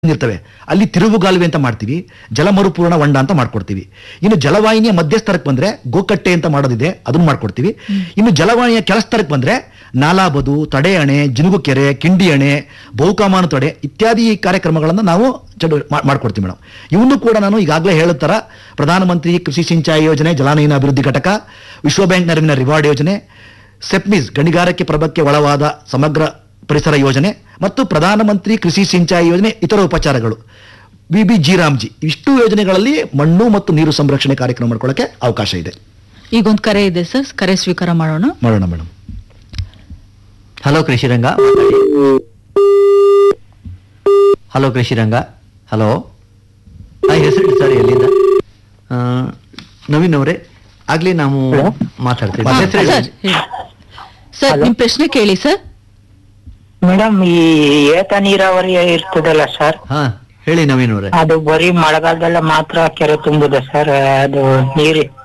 ಇರ್ತವೆ ಅಲ್ಲಿ ತಿರುವುಗಾಲುವೆ ಅಂತ ಮಾಡ್ತೀವಿ ಜಲ ಮರುಪೂರ್ಣ ಹೊಂಡ ಅಂತ ಮಾಡ್ಕೊಡ್ತೀವಿ ಇನ್ನು ಜಲವಾಹಿನಿಯ ಮಧ್ಯಸ್ತರಕ್ಕೆ ಬಂದ್ರೆ ಗೋಕಟ್ಟೆ ಅಂತ ಮಾಡೋದಿದೆ ಅದನ್ನ ಮಾಡ್ಕೊಡ್ತೀವಿ ಇನ್ನು ಜಲವಾಹಿನಿಯ ಕೆಳಸ್ತರಕ್ಕೆ ಬಂದ್ರೆ ನಾಲಾಬದು ತಡೆ ಅಣೆ ಜಿನುಗು ಕೆರೆ ಕಿಂಡಿ ಅಣೆ ಬಹುಕಾಮಾನು ತಡೆ ಇತ್ಯಾದಿ ಕಾರ್ಯಕ್ರಮಗಳನ್ನು ನಾವು ಚಡು ಮಾ- ಮಾಡ್ಕೊಡ್ತೀವಿ ಮೇಡಮ್ ಇವನ್ನು ಕೂಡ ನಾನು ಈಗಾಗಲೇ ಹೇಳಿದ ಥರ ಪ್ರಧಾನಮಂತ್ರಿ ಕೃಷಿ ಸಿಂಚಾಯಿ ಯೋಜನೆ ಜಲಾನಯನ ಅಭಿವೃದ್ಧಿ ಘಟಕ ವಿಶ್ವ ಬ್ಯಾಂಕ್ ನೆರವಿನ ರಿವಾರ್ಡ್ ಯೋಜನೆ ಸೆಪ್ಮಿಸ್ ಗಣಿಗಾರಿಕೆ ಪ್ರಭಕ್ಕೆ ಒಳವಾದ ಸಮಗ್ರ ಪರಿಸರ ಯೋಜನೆ ಮತ್ತು ಪ್ರಧಾನಮಂತ್ರಿ ಕೃಷಿ ಸಿಂಚಾಯಿ ಯೋಜನೆ ಇತರ ಉಪಚಾರಗಳು ಬಿ ಬಿ ಜಿ ರಾಮ್ಜಿ ಇಷ್ಟು ಯೋಜನೆಗಳಲ್ಲಿ ಮಣ್ಣು ಮತ್ತು ನೀರು ಸಂರಕ್ಷಣೆ ಕಾರ್ಯಕ್ರಮ ಮಾಡ್ಕೊಳ್ಳೋಕೆ ಅವಕಾಶ ಇದೆ ಈಗೊಂದು ಕರೆ ಇದೆ ಸರ್ ಕರೆ ಸ್ವೀಕಾರ ಮಾಡೋಣ ಮಾಡೋಣ madam hello Krishiranga hello Krishiranga hello ಹೆಸರು ಸರ್ ಎಲ್ಲಿಂದ ಆ, ನವೀನ್ ಅವರೇ ಆಗ್ಲೇ ನಾವು ಮಾತಾಡ್ತೀವಿ ಹಾ, ಹೆಸರು ಸರ್ ಹೇಳಿ. ಸರ್ ನಿಮ್ ಪ್ರಶ್ನೆ ಕೇಳಿ ಸರ್ ಮೇಡಮ್ ಈ ಏತ ನೀರಾವರಿ ಇರ್ತದಲ್ಲ ಸರ್ ಹಾ ಹೇಳಿ ನವೀನ್ ಅವರೇ ಅದು ಬರೀ ಮಳೆಗಾಲದಲ್ಲ ಮಾತ್ರ ಕೆರೆ ತುಂಬುದ ಸರ್ ಅದು ನೀರಿ